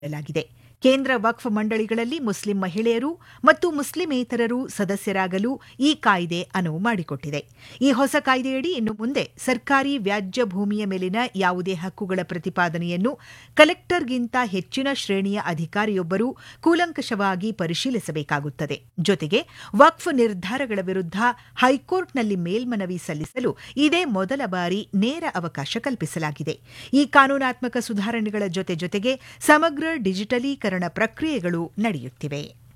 ನೀಡಲಾಗಿದೆ ಕೇಂದ್ರ ವಕ್ಫ್ ಮಂಡಳಿಗಳಲ್ಲಿ ಮುಸ್ಲಿಂ ಮಹಿಳೆಯರು ಮತ್ತು ಮುಸ್ಲಿಮೇತರರು ಸದಸ್ಯರಾಗಲು ಈ ಕಾಯ್ದೆ ಅನುವು ಮಾಡಿಕೊಟ್ಟಿದೆ ಈ ಹೊಸ ಕಾಯ್ದೆಯಡಿ ಇನ್ನು ಮುಂದೆ ಸರ್ಕಾರಿ ವ್ಯಾಜ್ಯ ಭೂಮಿಯ ಮೇಲಿನ ಯಾವುದೇ ಹಕ್ಕುಗಳ ಪ್ರತಿಪಾದನೆಯನ್ನು ಕಲೆಕ್ಟರ್ಗಿಂತ ಹೆಚ್ಚಿನ ಶ್ರೇಣಿಯ ಅಧಿಕಾರಿಯೊಬ್ಬರು ಕೂಲಂಕಷವಾಗಿ ಪರಿಶೀಲಿಸಬೇಕಾಗುತ್ತದೆ ಜೊತೆಗೆ ವಕ್ಫ್ ನಿರ್ಧಾರಗಳ ವಿರುದ್ಧ ಹೈಕೋರ್ಟ್ನಲ್ಲಿ ಮೇಲ್ಮನವಿ ಸಲ್ಲಿಸಲು ಇದೇ ಮೊದಲ ಬಾರಿ ನೇರ ಅವಕಾಶ ಕಲ್ಪಿಸಲಾಗಿದೆ ಈ ಕಾನೂನಾತ್ಮಕ ಸುಧಾರಣೆಗಳ ಜೊತೆ ಜೊತೆಗೆ ಸಮಗ್ರ ಡಿಜಿಟಲೀಕರಣ ಪ್ರಕ್ರಿಯೆಗಳು ನಡೆಯುತ್ತಿವೆ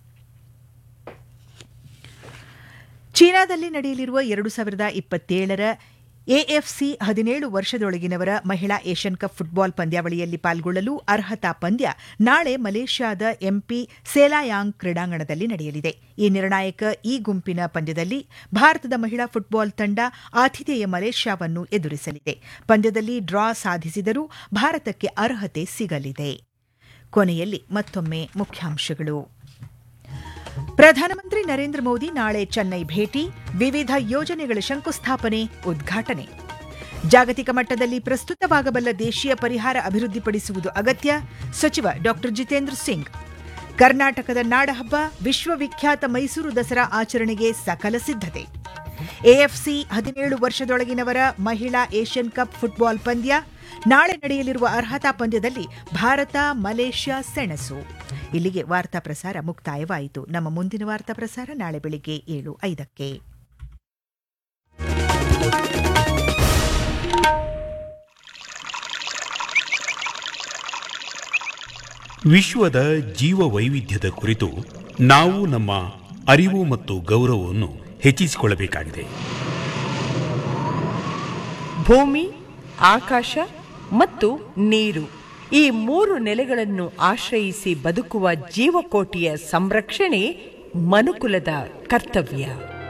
ಚೀನಾದಲ್ಲಿ ನಡೆಯಲಿರುವ ಎರಡು ಸಾವಿರದ ಇಪ್ಪತ್ತೇಳರ ಎಎಫ್ಸಿ ಹದಿನೇಳು ವರ್ಷದೊಳಗಿನವರ ಮಹಿಳಾ ಏಷ್ಯನ್ ಕಪ್ ಫುಟ್ಬಾಲ್ ಪಂದ್ಯಾವಳಿಯಲ್ಲಿ ಪಾಲ್ಗೊಳ್ಳಲು ಅರ್ಹತಾ ಪಂದ್ಯ ನಾಳೆ ಮಲೇಷ್ಯಾದ ಎಂಪಿ ಸೇಲಾಯಾಂಗ್ ಕ್ರೀಡಾಂಗಣದಲ್ಲಿ ನಡೆಯಲಿದೆ ಈ ನಿರ್ಣಾಯಕ ಈ ಗುಂಪಿನ ಪಂದ್ಯದಲ್ಲಿ ಭಾರತದ ಮಹಿಳಾ ಫುಟ್ಬಾಲ್ ತಂಡ ಆತಿಥೇಯ ಮಲೇಷ್ಯಾವನ್ನು ಎದುರಿಸಲಿದೆ ಪಂದ್ಯದಲ್ಲಿ ಡ್ರಾ ಸಾಧಿಸಿದರೂ ಭಾರತಕ್ಕೆ ಅರ್ಹತೆ ಸಿಗಲಿದೆ ಕೊನೆಯಲ್ಲಿ ಮತ್ತೊಮ್ಮೆ ಮುಖ್ಯಾಂಶಗಳು ಪ್ರಧಾನಮಂತ್ರಿ ನರೇಂದ್ರ ಮೋದಿ ನಾಳೆ ಚೆನ್ನೈ ಭೇಟಿ ವಿವಿಧ ಯೋಜನೆಗಳ ಶಂಕುಸ್ಥಾಪನೆ ಉದ್ಘಾಟನೆ ಜಾಗತಿಕ ಮಟ್ಟದಲ್ಲಿ ಪ್ರಸ್ತುತವಾಗಬಲ್ಲ ದೇಶೀಯ ಪರಿಹಾರ ಅಭಿವೃದ್ಧಿಪಡಿಸುವುದು ಅಗತ್ಯ ಸಚಿವ ಡಾ ಜಿತೇಂದ್ರ ಸಿಂಗ್ ಕರ್ನಾಟಕದ ನಾಡಹಬ್ಬ ವಿಶ್ವವಿಖ್ಯಾತ ಮೈಸೂರು ದಸರಾ ಆಚರಣೆಗೆ ಸಕಲ ಸಿದ್ಧತೆ ಎಎಫ್ಸಿ ಹದಿನೇಳು ವರ್ಷದೊಳಗಿನವರ ಮಹಿಳಾ ಏಷ್ಯನ್ ಕಪ್ ಫುಟ್ಬಾಲ್ ಪಂದ್ಯ ನಾಳೆ ನಡೆಯಲಿರುವ ಅರ್ಹತಾ ಪಂದ್ಯದಲ್ಲಿ ಭಾರತ ಮಲೇಷ್ಯಾ ಸೆಣಸು ಇಲ್ಲಿಗೆ ವಾರ್ತಾ ಪ್ರಸಾರ ಮುಕ್ತಾಯವಾಯಿತು ನಮ್ಮ ಮುಂದಿನ ವಾರ್ತಾ ಪ್ರಸಾರ ನಾಳೆ ಬೆಳಿಗ್ಗೆ ಏಳು ಐದಕ್ಕೆ ವಿಶ್ವದ ಜೀವ ವೈವಿಧ್ಯದ ಕುರಿತು ನಾವು ನಮ್ಮ ಅರಿವು ಮತ್ತು ಗೌರವವನ್ನು ಹೆಚ್ಚಿಸಿಕೊಳ್ಳಬೇಕಾಗಿದೆ ಭೂಮಿ ಆಕಾಶ ಮತ್ತು ನೀರು ಈ ಮೂರು ನೆಲೆಗಳನ್ನು ಆಶ್ರಯಿಸಿ ಬದುಕುವ ಜೀವಕೋಟಿಯ ಸಂರಕ್ಷಣೆ ಮನುಕುಲದ ಕರ್ತವ್ಯ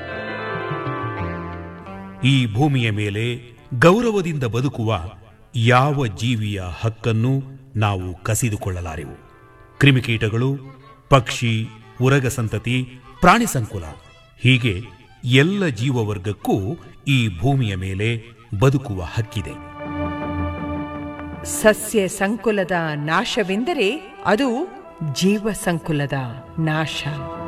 ಈ ಭೂಮಿಯ ಮೇಲೆ ಗೌರವದಿಂದ ಬದುಕುವ ಯಾವ ಜೀವಿಯ ಹಕ್ಕನ್ನು ನಾವು ಕಸಿದುಕೊಳ್ಳಲಾರೆವು ಕ್ರಿಮಿಕೀಟಗಳು ಪಕ್ಷಿ ಉರಗ ಸಂತತಿ ಪ್ರಾಣಿ ಸಂಕುಲ ಹೀಗೆ ಎಲ್ಲ ಜೀವವರ್ಗಕ್ಕೂ ಈ ಭೂಮಿಯ ಮೇಲೆ ಬದುಕುವ ಹಕ್ಕಿದೆ ಸಸ್ಯ ಸಂಕುಲದ ನಾಶವೆಂದರೆ ಅದು ಜೀವ ಸಂಕುಲದ ನಾಶ